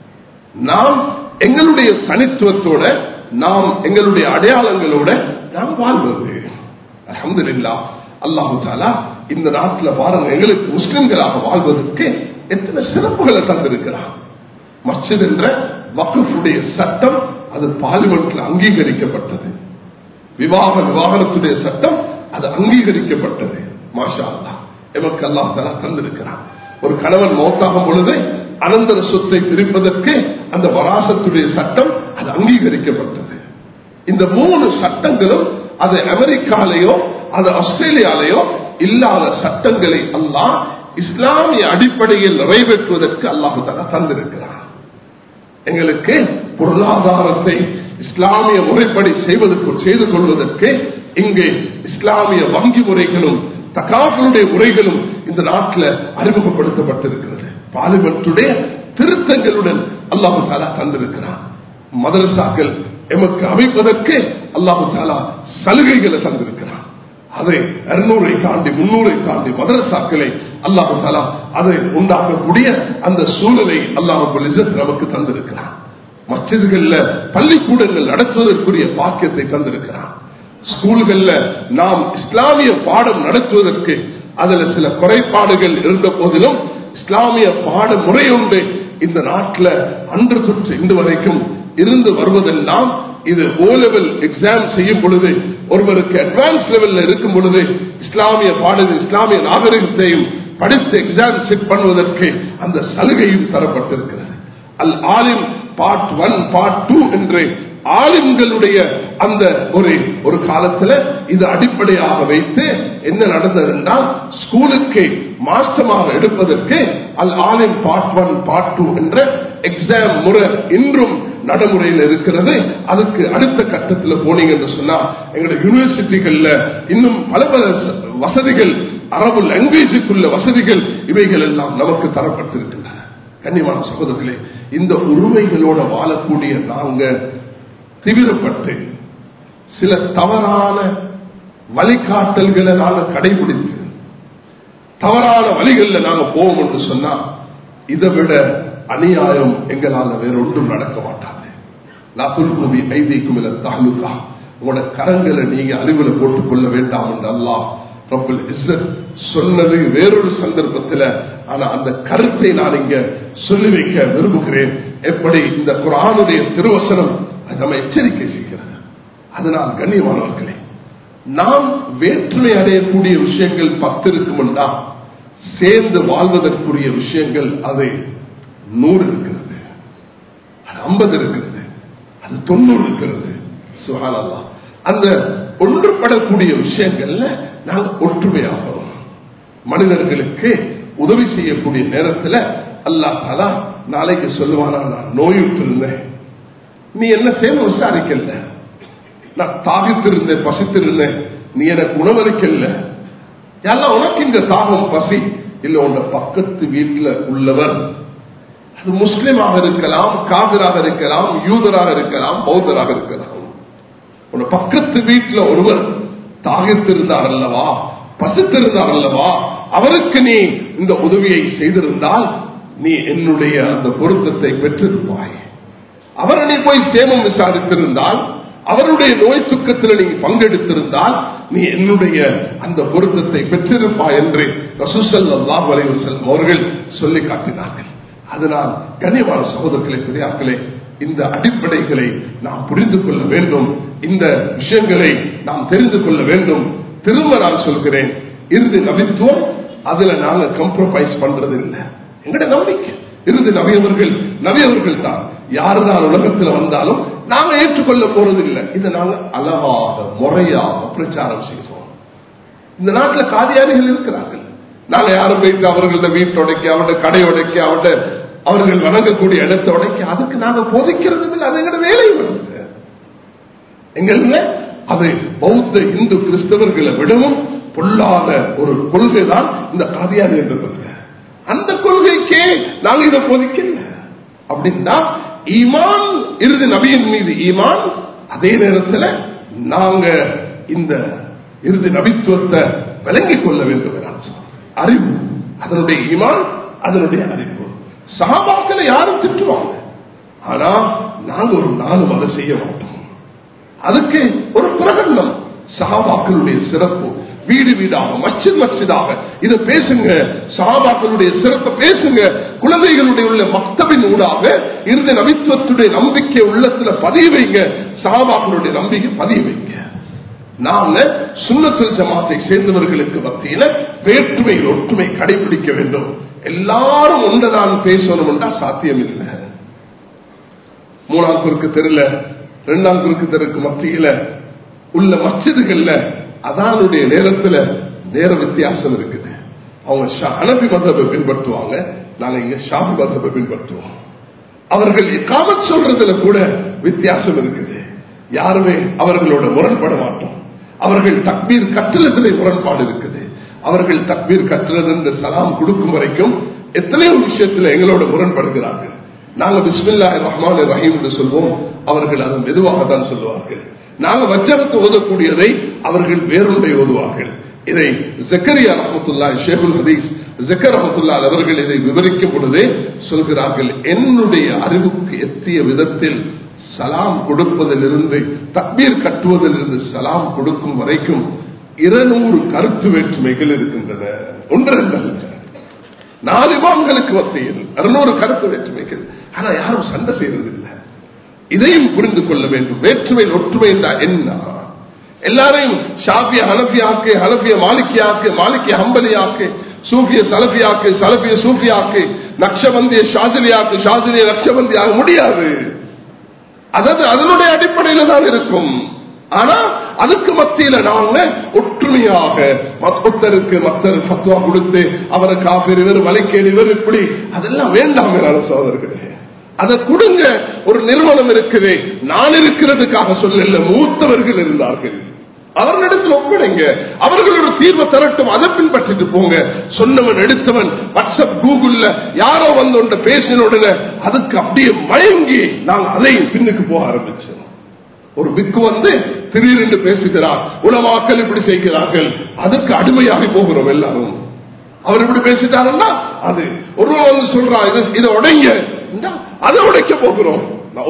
நாம் எங்களுடைய தனித்துவத்தோட நாம் எங்களுடைய அடையாளங்களோட நாம் வாழ்வது அலமதுல்லா அல்லாஹு தாலா இந்த நாட்டில் பாருங்க எங்களுக்கு முஸ்லிம்களாக வாழ்வதற்கு எத்தனை சிறப்புகளை தந்திருக்கிறார் மஸ்ஜித் என்ற வக்குடைய சட்டம் அது பார்லிமெண்ட்ல அங்கீகரிக்கப்பட்டது விவாக விவாகரத்துடைய சட்டம் அது அங்கீகரிக்கப்பட்டது மாஷா அல்லா எமக்கு அல்லா தலா தந்திருக்கிறார் ஒரு கணவன் மௌத்தாகும் பொழுது அனந்தர சொத்தை பிரிப்பதற்கு அந்த வராசத்துடைய சட்டம் அது அங்கீகரிக்கப்பட்டது இந்த மூணு சட்டங்களும் அது அமெரிக்காலேயோ அது ஆஸ்திரேலியாலேயோ இல்லாத சட்டங்களை அல்லாஹ் இஸ்லாமிய அடிப்படையில் நிறைவேற்றுவதற்கு அல்லாஹு தலா தந்திருக்கிறார் எங்களுக்கு பொருளாதாரத்தை இஸ்லாமிய முறைப்படி செய்வதற்கு செய்து கொள்வதற்கு இங்கே இஸ்லாமிய வங்கி முறைகளும் தகாஃபருடைய முறைகளும் இந்த நாட்டில் அறிமுகப்படுத்தப்பட்டிருக்கிறது பார்லிமெண்ட்டுடைய திருத்தங்களுடன் அல்லாஹு தாலா தந்திருக்கிறார் மதரசாக்கள் எமக்கு அமைப்பதற்கு அல்லாஹு தாலா சலுகைகளை தந்திருக்கிறார் அதை இருநூறை தாண்டி முன்னூரை தாண்டி மதரசாக்களை அல்லாஹு தாலா அதை உண்டாக்கக்கூடிய அந்த சூழலை அல்லாஹு நமக்கு தந்திருக்கிறார் மச்சிதுகள்ல பள்ளிக்கூடங்கள் நடத்துவதற்குரிய பாக்கியத்தை தந்திருக்கிறார் ஸ்கூல்கள்ல நாம் இஸ்லாமிய பாடம் நடத்துவதற்கு அதுல சில குறைபாடுகள் இருந்த போதிலும் இஸ்லாமிய பாட முறை உண்டு இந்த நாட்டில் அன்று தொற்று இன்று வரைக்கும் இருந்து வருவதெல்லாம் இது ஓ லெவல் எக்ஸாம் செய்யும் பொழுது ஒருவருக்கு அட்வான்ஸ் லெவல்ல இருக்கும் பொழுது இஸ்லாமிய பாடல் இஸ்லாமிய நாகரிகத்தையும் படித்து எக்ஸாம் செக் பண்ணுவதற்கு அந்த சலுகையும் தரப்பட்டிருக்கிறது அல் ஆலிம் பார்ட் ஒன் பார்ட் டூ என்று ஆலிம்களுடைய அந்த ஒரு ஒரு காலத்துல இது அடிப்படையாக வைத்து என்ன நடந்தது என்றால் ஸ்கூலுக்கு மாஸ்டமாக எடுப்பதற்கு அல் ஆலிம் பார்ட் ஒன் பார்ட் டூ என்ற எக்ஸாம் முறை இன்றும் நடைமுறையில் இருக்கிறது அதுக்கு அடுத்த கட்டத்தில் போனீங்க என்று சொன்னா எங்களுடைய யூனிவர்சிட்டிகள்ல இன்னும் பல பல வசதிகள் அரபு லாங்குவேஜுக்குள்ள வசதிகள் இவைகள் எல்லாம் நமக்கு தரப்பட்டிருக்கின்றன கன்னிமான சகோதரர்களே இந்த உரிமைகளோட வாழக்கூடிய நாங்க தீவிரப்பட்டு சில தவறான வழிகாட்டல்களை நாங்க கடைபிடித்து தவறான வழிகளில் நாங்க போவோம் என்று சொன்னா இதை விட அநியாயம் எங்களால் வேற ஒன்றும் நடக்க மாட்டாது லாத்துல் பூமி ஐதீக்கும் இல்ல தாலுகா உங்களோட கரங்களை நீங்க அறிவுல போட்டுக் கொள்ள வேண்டாம் என்று அல்லாஹ் ரப்பல் இஸ்ஸத் சொன்னது வேறொரு சந்தர்ப்பத்தில் ஆனா அந்த கருத்தை நான் இங்க சொல்லி வைக்க விரும்புகிறேன் எப்படி இந்த குரானுடைய திருவசனம் நம்ம எச்சரிக்கை செய்கிறது அதனால் கண்ணியமானவர்களே நாம் வேற்றுமை அடையக்கூடிய விஷயங்கள் பத்து இருக்குமெண்டா சேர்ந்து வாழ்வதற்குரிய விஷயங்கள் அது நூறு இருக்கிறது அது ஐம்பது இருக்கிறது அது தொண்ணூறு இருக்கிறது சுகானல்லா அந்த ஒன்றுபடக்கூடிய விஷயங்கள்ல நாங்கள் ஒற்றுமையாகிறோம் மனிதர்களுக்கு உதவி செய்யக்கூடிய நேரத்தில் அல்லாஹ் தாலா நாளைக்கு சொல்லுவானா நான் நோயுற்று இருந்தேன் நீ என்ன செய்ய விசாரிக்கல நான் தாகித்திருந்தேன் பசித்திருந்தேன் நீ எனக்கு உணவளிக்கல எல்லாம் உனக்கு இந்த தாகம் பசி இல்ல உங்க பக்கத்து வீட்டுல உள்ளவர் அது முஸ்லிமாக இருக்கலாம் காவிராக இருக்கலாம் யூதராக இருக்கலாம் பௌத்தராக இருக்கலாம் உன் பக்கத்து வீட்டுல ஒருவர் தாகித்திருந்தார் அல்லவா பசித்திருந்தார் அல்லவா அவருக்கு நீ இந்த உதவியை செய்திருந்தால் நீ என்னுடைய அந்த பொருத்தத்தை பெற்றிருப்பாய் அவரை நீ போய் சேமம் விசாரித்திருந்தால் அவருடைய நோய் துக்கத்தில் நீ பங்கெடுத்திருந்தால் நீ என்னுடைய அந்த பொருத்தத்தை பெற்றிருப்பாய் என்று ரசூசல் அல்லாஹ் வலைவசல் அவர்கள் சொல்லி காட்டினார்கள் அதனால் கண்ணியமான சகோதரர்களே பெரியார்களே இந்த அடிப்படைகளை நாம் புரிந்து கொள்ள வேண்டும் இந்த விஷயங்களை நாம் தெரிந்து கொள்ள வேண்டும் திரும்ப நான் சொல்கிறேன் இறுதி நபித்துவம் அதுல நாங்க கம்ப்ரமைஸ் பண்றது இல்லை எங்கட நம்பிக்கை இறுதி நபியவர்கள் நபியவர்கள் தான் யாருதான் உலகத்தில் வந்தாலும் நாங்க ஏற்றுக்கொள்ள போறது இல்லை இதை நாங்க அழகாக முறையாக பிரச்சாரம் செய்கிறோம் இந்த நாட்டில் காதியாரிகள் இருக்கிறார்கள் நாங்க யாரும் போயிட்டு அவர்களோட வீட்டை உடைக்க அவருடைய கடை உடைக்க அவருடைய அவர்கள் வணங்கக்கூடிய இடத்தை உடைக்க அதுக்கு நாங்க போதிக்கிறது இல்லை அது எங்களோட வேலை வருது எங்கள்ல அது பௌத்த இந்து கிறிஸ்தவர்களை விடவும் பொல்லாத ஒரு கொள்கை தான் இந்த காதியாரி என்ற கொள்கை அந்த கொள்கைக்கே நாங்க இதை போதிக்கல அப்படின்னா ஈமான் இறுதி நபியின் மீது ஈமான் அதே நேரத்தில் நாங்க இந்த இறுதி நபித்துவத்தை விளங்கிக் கொள்ள வேண்டும் என அறிவு அதனுடைய ஈமான் அதனுடைய அறிவு சகாபாக்களை யாரும் திட்டுவாங்க ஆனா நாங்க ஒரு நாளும் அதை செய்ய மாட்டோம் அதுக்கு ஒரு பிரகடனம் சகாபாக்களுடைய சிறப்பு வீடு வீடாக மச்சித் மச்சிதாக இதை பேசுங்க சகாபாக்களுடைய சிறப்பை பேசுங்க குழந்தைகளுடைய உள்ள மக்தபின் ஊடாக இறுதி நபித்துவத்துடைய நம்பிக்கை உள்ளத்துல பதிய வைங்க சகாபாக்களுடைய நம்பிக்கை பதிய வைங்க நாங்க சுண்ணத்தில் ஜமாத்தை சேர்ந்தவர்களுக்கு மத்தியில வேற்றுமையில் ஒற்றுமை கடைபிடிக்க வேண்டும் எல்லாரும் ஒன்றுதான் பேசணும் என்றால் சாத்தியம் இல்லை மூணாம் குறுக்கு தெருல இரண்டாம் குறுக்கு தெருக்கு மத்தியில உள்ள மச்சிதுகள்ல அதானுடைய நேரத்துல நேர வித்தியாசம் இருக்குது அவங்க அனபி மதத்தை பின்பற்றுவாங்க நாங்க இங்க ஷாபி மதத்தை பின்பற்றுவோம் அவர்கள் காமத் சொல்றதுல கூட வித்தியாசம் இருக்குது யாருமே அவர்களோட முரண்பட மாட்டோம் அவர்கள் தக்பீர் கட்டுறதுல முரண்பாடு இருக்குது அவர்கள் தக்பீர் கட்டுறது இந்த சலாம் கொடுக்கும் வரைக்கும் எத்தனையோ விஷயத்துல எங்களோட முரண்படுகிறார்கள் நாங்க பிஸ்மில்லா ரஹ்மான் ரஹீம் என்று சொல்வோம் அவர்கள் அதை மெதுவாக தான் சொல்லுவார்கள் நாங்க வச்சரத்து ஓதக்கூடியதை அவர்கள் வேறொன்றை ஓதுவார்கள் இதை ஜக்கரியா ரஹமத்துல்லா ஷேகுல் ஹதீஸ் ஜக்கர் ரஹமத்துல்லா அவர்கள் இதை விவரிக்கும் பொழுதே சொல்கிறார்கள் என்னுடைய அறிவுக்கு எத்திய விதத்தில் சலாம் கொடுப்பதிலிருந்து தக்பீர் கட்டுவதிலிருந்து சலாம் கொடுக்கும் வரைக்கும் இருநூறு கருத்து வேற்றுமைகள் இருக்கின்றன ஒன்று அல்ல நாலு இமாம்களுக்கு மத்தியில் அறுநூறு கருத்து வேற்றுமைகள் ஆனா யாரும் சண்டை செய்யறதில்லை இதையும் புரிந்து கொள்ள வேண்டும் வேற்றுமை ஒற்றுமை என்றால் என்ன எல்லாரையும் ஷாபிய ஹனபியாக்கு ஹனபிய மாலிக்கியாக்கு மாலிக்கிய ஹம்பலியாக்கு சூஃபிய சலபியாக்கு சலபிய சூஃபியாக்கு நக்ஷபந்திய ஷாதிலியாக்கு ஷாதிலிய நக்ஷபந்தியாக முடியாது அதாவது அதனுடைய அடிப்படையில தான் இருக்கும் ஆனா அதுக்கு மத்தியில நாங்க ஒற்றுமையாக ஒருத்தருக்கு மத்தர் பத்துவா கொடுத்து அவரை காப்பீர் இவர் வலைக்கேடு இவர் இப்படி அதெல்லாம் வேண்டாம் சோதர்களே அதை கொடுங்க ஒரு நிறுவனம் இருக்குது நான் இருக்கிறதுக்காக சொல்லல மூத்தவர்கள் இருந்தார்கள் அவர்களிடத்தில் ஒப்படைங்க அவர்களோட தீர்வை தரட்டும் அதை பின்பற்றிட்டு போங்க சொன்னவன் எடுத்தவன் வாட்ஸ்அப் கூகுள்ல யாரோ வந்து ஒன்ற பேசின உடனே அதுக்கு அப்படியே மயங்கி நாங்க அதையும் பின்னுக்கு போக ஆரம்பிச்சோம் ஒரு பிக்கு வந்து திடீரென்று பேசுகிறார் உலமாக்கல் இப்படி செய்கிறார்கள் அதுக்கு அடிமையாகி போகிறோம் எல்லாரும் அவர் இப்படி பேசிட்டாருன்னா அது ஒருவன் வந்து சொல்றான் இது இதை உடைங்க அதை உடைக்க போகிறோம்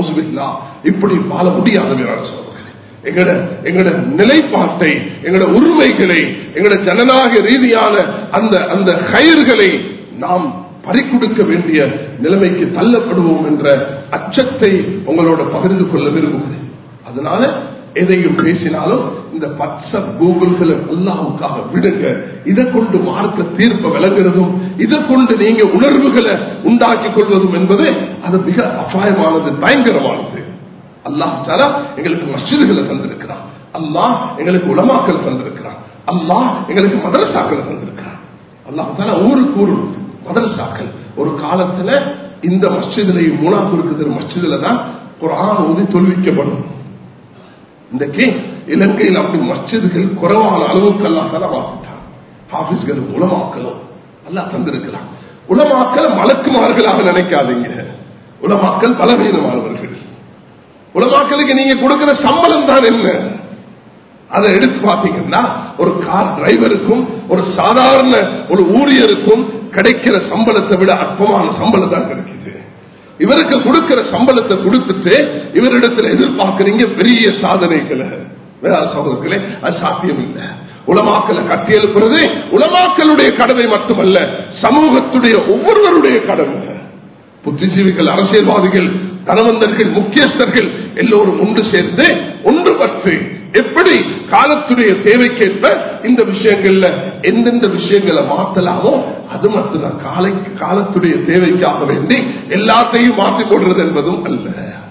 இப்படி வாழ முடியாது எங்கட எங்கட நிலைப்பாட்டை எங்கட உரிமைகளை எங்கட ஜனநாயக ரீதியான அந்த அந்த கயிர்களை நாம் பறிக்கொடுக்க வேண்டிய நிலைமைக்கு தள்ளப்படுவோம் என்ற அச்சத்தை உங்களோட பகிர்ந்து கொள்ள விரும்புகிறேன் அதனால எதையும் பேசினாலும் இந்த வாட்ஸ்அப் கூகுள்களை அல்லாவுக்காக விடுங்க இதை கொண்டு மார்க்க தீர்ப்ப விளங்குறதும் இதை கொண்டு நீங்க உணர்வுகளை உண்டாக்கி கொள்வதும் என்பது அது மிக அபாயமானது பயங்கரமானது அல்லாஹ் தாரா எங்களுக்கு மஸ்ஜிதுகளை தந்திருக்கிறான் அல்லாஹ் எங்களுக்கு உலமாக்கல் தந்திருக்கிறான் அல்லாஹ் எங்களுக்கு மதரசாக்கள் தந்திருக்கிறான் அல்லாஹ் தாரா ஊருக்கு ஊரு மதரசாக்கள் ஒரு காலத்துல இந்த மஸ்ஜிதிலையும் மூணாவது இருக்கிற மஸ்ஜிதுல தான் ஒரு ஆண் ஊதி தொல்விக்கப்படும் இன்றைக்கு இலங்கையில் அப்படி மஸ்ஜிதுகள் குறைவான அளவுக்கு எல்லாம் தானே மாற்றிட்டான் ஆபீஸ்கள் உலமாக்கலும் எல்லாம் தந்திருக்கலாம் உலமாக்கல் மலக்குமார்களாக நினைக்காதீங்க உலமாக்கல் பலவீனமானவர்கள் உலமாக்களுக்கு நீங்க கொடுக்கிற சம்பளம் தான் என்ன அதை எடுத்து பார்த்தீங்கன்னா ஒரு கார் டிரைவருக்கும் ஒரு சாதாரண ஒரு ஊழியருக்கும் கிடைக்கிற சம்பளத்தை விட அற்பமான சம்பளம் தான் கிடைக்குது இவருக்கு கொடுக்கிற சம்பளத்தை கொடுத்துட்டு இவரிடத்துல எதிர்பார்க்கிறீங்க பெரிய சாதனைகளை சகோதரர்களே அது சாத்தியம் இல்லை உலமாக்கலை கட்டி எழுப்புறது உலமாக்களுடைய கடமை மட்டுமல்ல சமூகத்துடைய ஒவ்வொருவருடைய கடமை புத்திஜீவிகள் அரசியல்வாதிகள் தனவந்தர்கள் முக்கியஸ்தர்கள் எல்லோரும் ஒன்று சேர்ந்து ஒன்றுபட்டு எப்படி காலத்துடைய தேவைக்கேற்ப இந்த விஷயங்கள்ல எந்தெந்த விஷயங்களை மாத்தலாமோ அது மட்டும்தான் காலை காலத்துடைய தேவைக்காக வேண்டி எல்லாத்தையும் மாற்றிக் கொள்வது என்பதும் அல்ல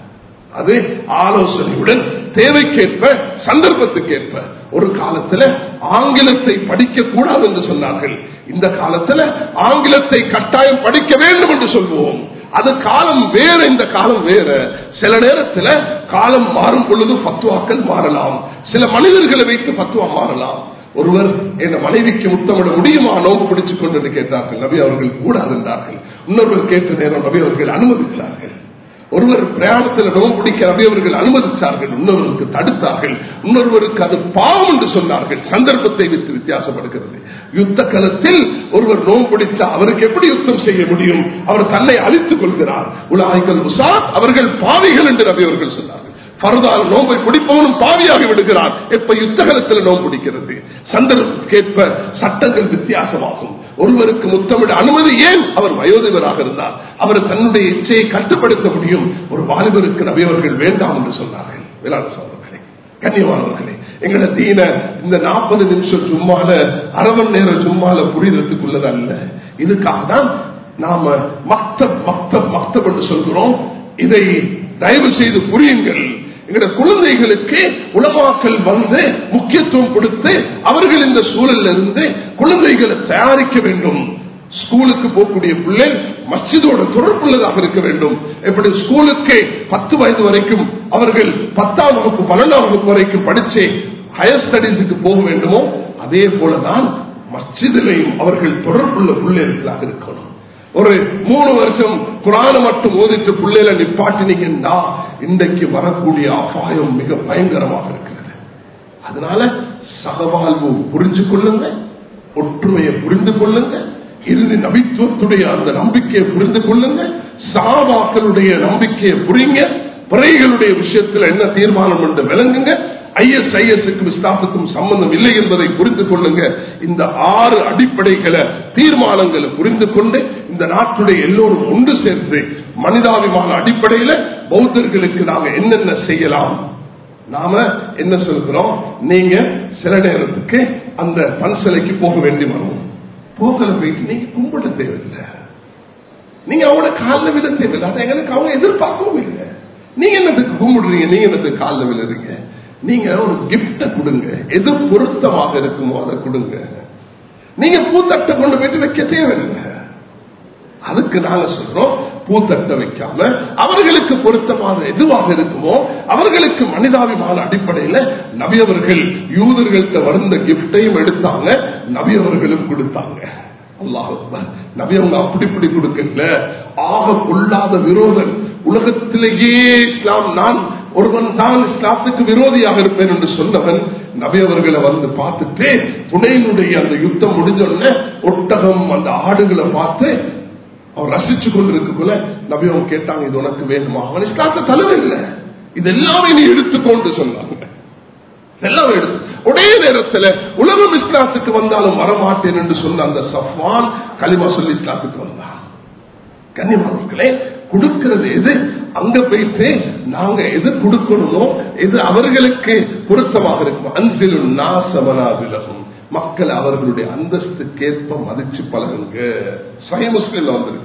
அது ஆலோசனையுடன் தேவைக்கேற்ப சந்தர்ப்பத்துக்கேற்ப ஒரு காலத்துல ஆங்கிலத்தை படிக்க கூடாது என்று சொன்னார்கள் இந்த காலத்துல ஆங்கிலத்தை கட்டாயம் படிக்க வேண்டும் என்று சொல்வோம் அது காலம் வேற இந்த காலம் வேற சில நேரத்துல காலம் மாறும் பொழுது பத்துவாக்கள் மாறலாம் சில மனிதர்களை வைத்து பத்துவா மாறலாம் ஒருவர் என் மனைவிக்கு முத்தமிட முடியுமா நோம்பு பிடிச்சுக் கொண்டு என்று கேட்டார்கள் நபி அவர்கள் கூடாது என்றார்கள் இன்னொருவர் கேட்ட நேரம் நபி அவர்கள் அனுமதித்தார்கள் ஒருவர் பிரயாணத்தில் நோம்பு பிடிக்க நபி அவர்கள் அனுமதித்தார்கள் இன்னொருவருக்கு தடுத்தார்கள் இன்னொருவருக்கு அது பாவம் என்று சொன்னார்கள் சந்தர்ப்பத்தை வைத்து வித்தியாசப்படுகிறது யுத்த களத்தில் ஒருவர் நோம்பு பிடித்தா அவருக்கு எப்படி யுத்தம் செய்ய முடியும் அவர் தன்னை அழித்துக் கொள்கிறார் உலாய்கள் உசாத் அவர்கள் பாவிகள் என்று நபி அவர்கள் சொன்னார்கள் பரதால் நோம்பை பிடிப்பவனும் பாவியாகி விடுகிறார் எப்ப யுத்தகலத்தில் நோம்பு பிடிக்கிறது சந்தர்ப்பேற்ப சட்டங்கள் வித்தியாசமாகும் ஒருவருக்கு முத்தமிட அனுமதி ஏன் அவர் வயோதிபராக இருந்தார் அவர் தன்னுடைய இச்சையை கட்டுப்படுத்த முடியும் ஒரு வாலிபருக்கு நபியவர்கள் வேண்டாம் என்று சொன்னார்கள் வேளாண் சோழர்களே கண்ணியமானவர்களே எங்களை தீன இந்த நாற்பது நிமிஷம் சும்மால அரை மணி நேரம் சும்மால புரிதத்துக்குள்ளது அல்ல இதுக்காக தான் நாம மக்தப் மக்தப் மக்தப் என்று சொல்கிறோம் இதை தயவு செய்து புரியுங்கள் எங்களுடைய குழந்தைகளுக்கு உலமாக்கல் வந்து முக்கியத்துவம் கொடுத்து அவர்கள் இந்த சூழலில் இருந்து குழந்தைகளை தயாரிக்க வேண்டும் ஸ்கூலுக்கு போகக்கூடிய பிள்ளை மஸ்ஜிதோட தொடர்புள்ளதாக இருக்க வேண்டும் எப்படி ஸ்கூலுக்கு பத்து வயது வரைக்கும் அவர்கள் பத்தாம் வகுப்பு பன்னெண்டாம் வகுப்பு வரைக்கும் படிச்சு ஹையர் ஸ்டடீஸுக்கு போக வேண்டுமோ அதே போலதான் மஸ்ஜிதிலையும் அவர்கள் தொடர்புள்ள பிள்ளைகளாக இருக்கணும் ஒரு மூணு வருஷம் குரான மட்டும் ஓதிட்டு பிள்ளைல நிப்பாட்டினீங்கன்னா இன்றைக்கு வரக்கூடிய அபாயம் மிக பயங்கரமாக இருக்கிறது அதனால சகவாழ்வு புரிஞ்சு கொள்ளுங்க ஒற்றுமையை புரிந்து கொள்ளுங்க இறுதி நபித்துவத்துடைய அந்த நம்பிக்கையை புரிந்து கொள்ளுங்க சாபாக்களுடைய நம்பிக்கையை புரியுங்க பிறைகளுடைய விஷயத்தில் என்ன தீர்மானம் என்று விளங்குங்க ஐஎஸ்ஐஎஸ்க்கும் இஸ்லாத்துக்கும் சம்பந்தம் இல்லை என்பதை புரிந்து கொள்ளுங்க இந்த ஆறு அடிப்படைகளை தீர்மானங்களை புரிந்து கொண்டு இந்த நாட்டுடைய எல்லோரும் ஒன்று சேர்ந்து மனிதாபிமான அடிப்படையில் பௌத்தர்களுக்கு நாங்க என்னென்ன செய்யலாம் நாம என்ன சொல்கிறோம் நீங்க சில நேரத்துக்கு அந்த பன்சலைக்கு போக வேண்டி வரும் போகல போயிட்டு நீங்க கும்பிட தேவையில்லை நீங்க அவங்கள காலில் விட தேவையில்லை அதை எங்களுக்கு அவங்க எதிர்பார்க்கவும் இல்லை நீங்க என்னத்துக்கு கும்பிடுறீங்க நீங்க என்னத்துக்கு காலில் விழுறீங்க நீங்க ஒரு கிஃப்ட கொடுங்க எது பொருத்தமாக இருக்குமோ அதை கொடுங்க நீங்க பூத்தட்டை கொண்டு போயிட்டு வைக்க தேவையில்லை அதுக்கு நாங்க சொல்றோம் பூத்தட்ட வைக்காம அவர்களுக்கு பொருத்தமான எதுவாக இருக்குமோ அவர்களுக்கு மனிதாபிமான அடிப்படையில நபியவர்கள் யூதர்கள்ட்ட வந்த கிஃப்டையும் எடுத்தாங்க நபியவர்களும் கொடுத்தாங்க நபி அவங்க அப்படி இப்படி கொடுக்கல ஆக கொள்ளாத விரோதன் உலகத்திலேயே இஸ்லாம் நான் ஒருவன் தான் இஸ்லாத்துக்கு விரோதியாக இருப்பேன் என்று சொன்னவன் நபி அவர்களை வந்து பார்த்துட்டு புனையினுடைய அந்த யுத்தம் முடிஞ்சோடனே ஒட்டகம் அந்த ஆடுகளை பார்த்து அவன் ரசிச்சு கொண்டிருக்கக்குள்ள நபி அவங்க கேட்டாங்க இது உனக்கு வேணுமா அவன் இஸ்லாத்தை தழுவ இல்லை இது எல்லாமே நீ எடுத்துக்கொண்டு சொன்னாங்க எல்லாம் எடுத்து ஒரே நேரத்தில் உலகம் இஸ்லாத்துக்கு வந்தாலும் வரமாட்டேன் என்று சொன்ன அந்த சஃப்வான் களிமா சொல்லி இஸ்லாத்துக்கு வந்தான் கன்னிமார்களே கொடுக்கிறது எது அங்க போயிட்டு நாங்க எது கொடுக்கணுமோ எது அவர்களுக்கு பொருத்தமாக இருக்கும் அன்சிலு நாசமனாவிலகும் மக்கள் அவர்களுடைய அந்தஸ்துக்கேற்ப மதிச்சு பழகுங்க சய முஸ்லிம் வந்திருக்குது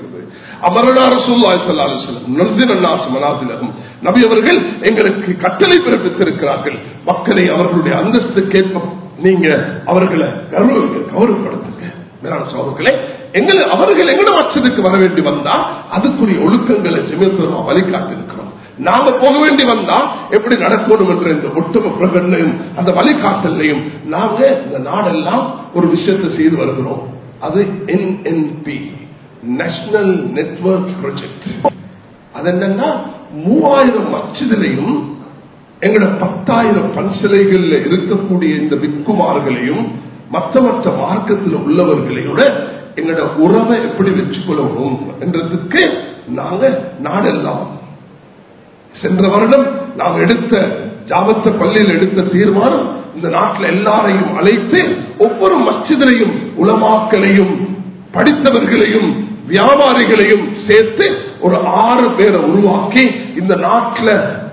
நபி அவர்கள் எங்களுக்கு கட்டளை பிறப்பித்திருக்கிறார்கள் மக்களை அவர்களுடைய அந்தஸ்துக்கேற்ப நீங்க அவர்களை கௌரவ கௌரவப்படுத்துங்க மேலான சோதர்களே எங்களை அவர்கள் எங்கட மச்சதுக்கு வர வேண்டி வந்தா அதுக்குரிய ஒழுக்கங்களை ஜெமியத்துவமா வழிகாட்டிருக்கிறோம் நாங்க போக வேண்டி வந்தா எப்படி நடக்கணும் என்ற இந்த ஒட்டும பிரகடனையும் அந்த வழிகாட்டலையும் நாங்க இந்த நாடெல்லாம் ஒரு விஷயத்தை செய்து வருகிறோம் அது என்என்பி நேஷனல் நெட்வொர்க் ப்ராஜெக்ட் அது என்னன்னா மூவாயிரம் மச்சிதிலையும் எங்களோட பத்தாயிரம் பன்சிலைகள்ல இருக்கக்கூடிய இந்த விக்குமார்களையும் மற்ற மற்ற மார்க்கத்தில் உள்ளவர்களையோட எங்களோட உறவை எப்படி வச்சுக்கொள்ளணும் என்றதுக்கு நாங்க நாடெல்லாம் சென்ற வருடம் நாம் எடுத்த ஜாபத்த பள்ளியில் எடுத்த தீர்மானம் இந்த நாட்டில் எல்லாரையும் அழைத்து ஒவ்வொரு மச்சிதரையும் உலமாக்களையும் படித்தவர்களையும் வியாபாரிகளையும் சேர்த்து ஒரு ஆறு பேரை உருவாக்கி இந்த நாட்டில்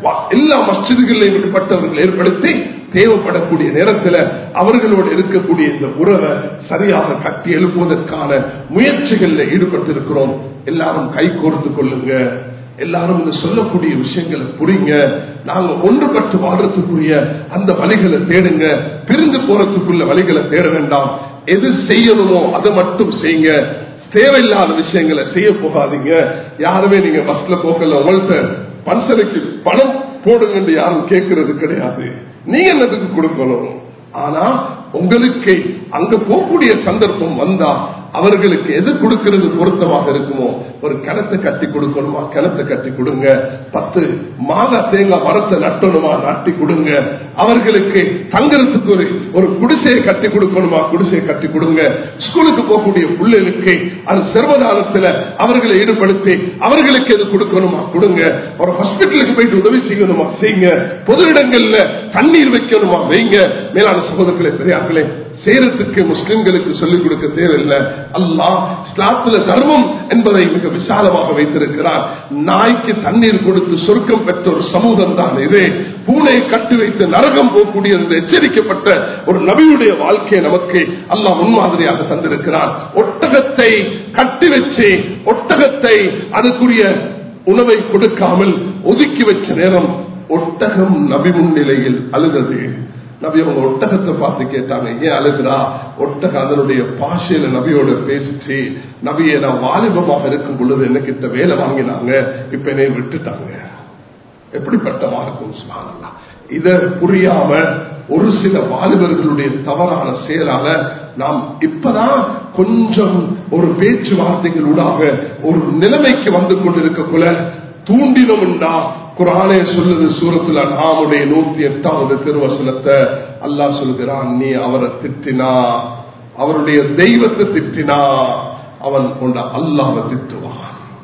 வா- எல்லா மஸ்ஜிதுகளிலும் ஈடுபட்டவர்கள் ஏற்படுத்தி தேவைப்படக்கூடிய நேரத்தில் அவர்களோடு இருக்கக்கூடிய இந்த உறவை சரியாக கட்டி எழுப்புவதற்கான முயற்சிகளில் ஈடுபட்டிருக்கிறோம் எல்லாரும் கை கோர்த்து கொள்ளுங்க எல்லாரும் இந்த சொல்லக்கூடிய விஷயங்களை புரிங்க நாங்க ஒன்றுபட்டு வாழ்றதுக்குரிய அந்த வழிகளை தேடுங்க பிரிந்து போறதுக்குள்ள வழிகளை தேட வேண்டாம் எது செய்யணுமோ அதை மட்டும் செய்யுங்க தேவையில்லாத விஷயங்களை செய்ய போகாதீங்க யாருமே நீங்க பஸ்ல போக்கல உங்கள்கிட்ட பன்சலுக்கு பணம் போடுங்கன்னு யாரும் கேட்கறது கிடையாது நீங்க என்னதுக்கு கொடுக்கணும் ஆனா உங்களுக்கு அங்க போகக்கூடிய சந்தர்ப்பம் வந்தா அவர்களுக்கு எது கொடுக்கிறது பொருத்தமாக இருக்குமோ ஒரு கிணத்தை கட்டி கொடுக்கணுமா கிணத்தை கட்டி கொடுங்க பத்து மாதா தேங்காய் மரத்தை நட்டணுமா நட்டி கொடுங்க அவர்களுக்கு தங்குறதுக்கு ஒரு ஒரு குடிசையை கட்டி கொடுக்கணுமா குடிசையை கட்டி கொடுங்க ஸ்கூலுக்கு போகக்கூடிய பிள்ளைகளுக்கு அது சிரமதானத்துல அவர்களை ஈடுபடுத்தி அவர்களுக்கு எது கொடுக்கணுமா கொடுங்க ஒரு ஹாஸ்பிட்டலுக்கு போயிட்டு உதவி செய்யணுமா செய்யுங்க பொது இடங்கள்ல தண்ணீர் வைக்கணுமா வைங்க மேலான சகோதரர்களே பெரியார்களே செய்யறதுக்கு முஸ்லிம்களுக்கு சொல்லிக் கொடுக்க தேவையில்லை அல்லாஹ் இஸ்லாத்துல தர்மம் என்பதை மிக விசாலமாக வைத்திருக்கிறார் நாய்க்கு தண்ணீர் கொடுத்து சொர்க்கம் பெற்ற ஒரு சமூகம் தான் இது பூனை கட்டி வைத்து நரகம் போகக்கூடிய என்று எச்சரிக்கப்பட்ட ஒரு நபியுடைய வாழ்க்கையை நமக்கு அல்லாஹ் முன்மாதிரியாக தந்திருக்கிறார் ஒட்டகத்தை கட்டி வச்சு ஒட்டகத்தை அதுக்குரிய உணவை கொடுக்காமல் ஒதுக்கி வச்ச நேரம் ஒட்டகம் நபி முன்னிலையில் அழுதது நபி அவங்க ஒட்டகத்தை பார்த்து கேட்டாங்க ஏன் அழுகிறா ஒட்டகம் அதனுடைய பாஷையில நபியோட பேசிச்சு நபியை நான் வாலிபமாக இருக்கும் பொழுது என்ன கிட்ட வேலை வாங்கினாங்க இப்ப என்னை விட்டுட்டாங்க எப்படிப்பட்ட மார்க்கம் சுபானல்லா இத புரியாம ஒரு சில வாலிபர்களுடைய தவறான செயலால நாம் இப்பதான் கொஞ்சம் ஒரு பேச்சுவார்த்தைகளூடாக ஒரு நிலைமைக்கு வந்து கொண்டிருக்கக்குள்ள தூண்டினோம்டா குரானே சொல்லுது சூரத்துல நாமுடைய நூத்தி எட்டாவது திருவசனத்தை அல்லாஹ் சொல்கிறான் நீ அவரை திட்டினா அவருடைய தெய்வத்தை திட்டினா அவன் கொண்ட அல்லாஹ் திட்டுவான்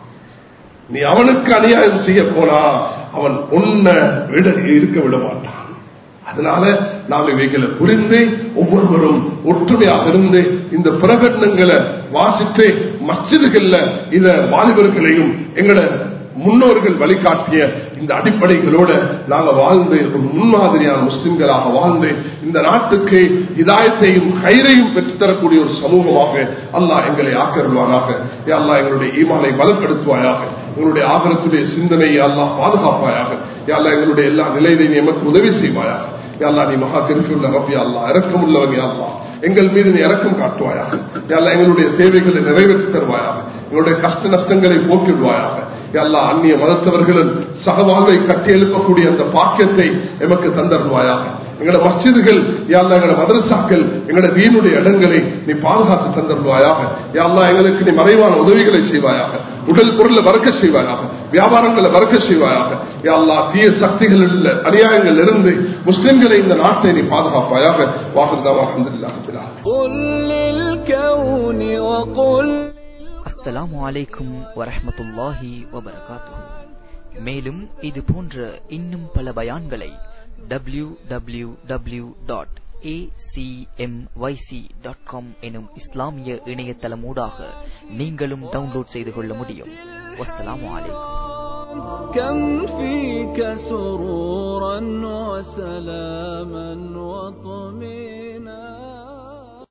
நீ அவனுக்கு அநியாயம் செய்ய போனா அவன் உன்னை விட இருக்க விட மாட்டான் அதனால நாம் இவைகளை புரிந்து ஒவ்வொருவரும் ஒற்றுமையாக இருந்து இந்த பிரகடனங்களை வாசித்து மஸ்ஜிதுகள்ல இத வாலிபர்களையும் எங்கட முன்னோர்கள் வழிகாட்டிய இந்த அடிப்படைகளோட நாங்க வாழ்ந்து ஒரு முன்மாதிரியான முஸ்லிம்களாக வாழ்ந்து இந்த நாட்டுக்கு இதாயத்தையும் கயிறையும் பெற்றுத்தரக்கூடிய ஒரு சமூகமாக அல்லாஹ் எங்களை ஆக்கருவானாக அல்லாஹ் எங்களுடைய ஈமானை பலப்படுத்துவாயாக எங்களுடைய ஆகரத்துடைய சிந்தனையை அல்லாஹ் பாதுகாப்பாயாக அல்லாஹ் எங்களுடைய எல்லா நிலையிலையும் எமக்கு உதவி செய்வாயாக யாழ்லா நீ மகா திருப்பியுள்ள ரப்பி அல்லா இறக்கம் உள்ளவங்க யாழ்லா எங்கள் மீது நீ இறக்கம் காட்டுவாயாக யாழ்லா எங்களுடைய தேவைகளை நிறைவேற்றி தருவாயாக எங்களுடைய கஷ்ட நஷ்டங்களை போக்கிடுவாயாக எல்லா அந்நிய மதத்தவர்களும் சகவாழ்வை கட்டி எழுப்பக்கூடிய அந்த பாக்கியத்தை எமக்கு தந்தருவாயாக எங்களோட மஸ்ஜிதுகள் யாழ்லா எங்களோட மதரசாக்கள் எங்களோட வீணுடைய இடங்களை நீ பாதுகாத்து தந்தருவாயாக யாழ்லா எங்களுக்கு நீ மறைவான உதவிகளை செய்வாயாக உடல் பொருளை வரக்க செய்வாயாக வியாபாரங்களை வரக்க செய்வாயாக யாழ்லா தீய சக்திகள் உள்ள அநியாயங்கள் இருந்து முஸ்லிம்களை இந்த நாட்டை நீ பாதுகாப்பாயாக வாகந்தா வாகந்தில்லா قل للكون وقل அஸ்ஸலாமு அலைக்கும் வரஹ்மத்துல்லாஹி வபரகாத்துஹு மேலும் இது போன்ற இன்னும் பல பயான்களை W W W dot dot com எனும் இஸ்லாமிய இணையதளமூடாக நீங்களும் டவுன்லோட் செய்து கொள்ள முடியும் வஸ்ஸலாமு அலைக்கும் كم فيك سرورا وسلاما وطمئنا